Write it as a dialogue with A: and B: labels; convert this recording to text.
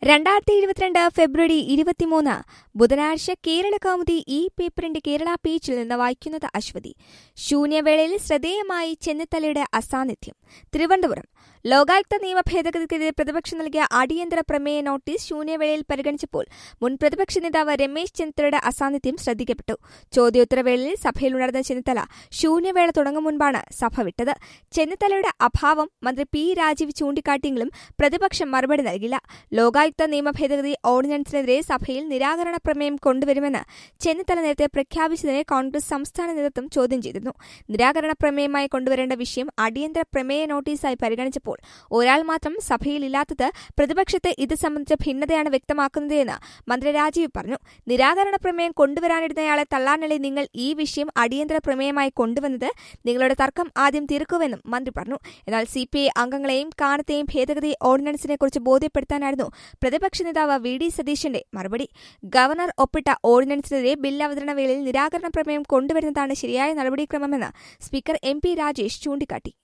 A: രണ്ടായിരത്തി ഇരുപത്തിരണ്ട് ഫെബ്രുവരി ഇരുപത്തിമൂന്ന് ബുധനാഴ്ച കേരള കൗമുദി ഈ പേപ്പറിന്റെ കേരള പേജിൽ നിന്ന് വായിക്കുന്നത് അശ്വതി ശൂന്യവേളയിൽ ശ്രദ്ധേയമായി ചെന്നിത്തലയുടെ അസാന്നിധ്യം തിരുവനന്തപുരം ലോകായുക്ത നിയമ ഭേദഗതിക്കെതിരെ പ്രതിപക്ഷം നൽകിയ അടിയന്തര പ്രമേയ നോട്ടീസ് ശൂന്യവേളയിൽ പരിഗണിച്ചപ്പോൾ മുൻ പ്രതിപക്ഷ നേതാവ് രമേശ് ചെന്നിത്തലയുടെ അസാന്നിധ്യം ശ്രദ്ധിക്കപ്പെട്ടു ചോദ്യോത്തരവേളയിൽ സഭയിലുണർന്ന ചെന്നിത്തല ശൂന്യവേള തുടങ്ങും മുൻപാണ് സഭ വിട്ടത് ചെന്നിത്തലയുടെ അഭാവം മന്ത്രി പി രാജീവ് ചൂണ്ടിക്കാട്ടിയെങ്കിലും പ്രതിപക്ഷം മറുപടി നൽകില്ല ലോകായുക്ത നിയമ ഭേദഗതി ഓർഡിനൻസിനെതിരെ സഭയിൽ നിരാകരണ പ്രമേയം കൊണ്ടുവരുമെന്ന് ചെന്നിത്തല നേരത്തെ പ്രഖ്യാപിച്ചതിനെ കോൺഗ്രസ് സംസ്ഥാന നേതൃത്വം ചോദ്യം ചെയ്തിരുന്നു നിരാകരണ പ്രമേയമായി കൊണ്ടുവരേണ്ട വിഷയം അടിയന്തര പ്രമേയ നോട്ടീസായി പരിഗണിച്ചപ്പോൾ ഒരാൾ മാത്രം സഭയിലില്ലാത്തത് പ്രതിപക്ഷത്തെ ഇത് സംബന്ധിച്ച ഭിന്നതയാണ് വ്യക്തമാക്കുന്നത് എന്ന് മന്ത്രി രാജീവ് പറഞ്ഞു നിരാകരണ പ്രമേയം കൊണ്ടുവരാനിരുന്നയാളെ തള്ളാനല്ലേ നിങ്ങൾ ഈ വിഷയം അടിയന്തര പ്രമേയമായി കൊണ്ടുവന്നത് നിങ്ങളുടെ തർക്കം ആദ്യം തീർക്കുമെന്നും മന്ത്രി പറഞ്ഞു എന്നാൽ സി പി ഐ അംഗങ്ങളെയും കാനത്തെയും ഭേദഗതി ഓർഡിനൻസിനെക്കുറിച്ച് ബോധ്യപ്പെടുത്താനായിരുന്നു പ്രതിപക്ഷ നേതാവ് വി ഡി സതീശന്റെ മറുപടി ഗവർണർ ഒപ്പിട്ട ഓർഡിനൻസിനെതിരെ ബിൽ അവതരണ വേളയിൽ നിരാകരണ പ്രമേയം കൊണ്ടുവരുന്നതാണ് ശരിയായ നടപടിക്രമമെന്ന് സ്പീക്കർ എം പി രാജേഷ് ചൂണ്ടിക്കാട്ടി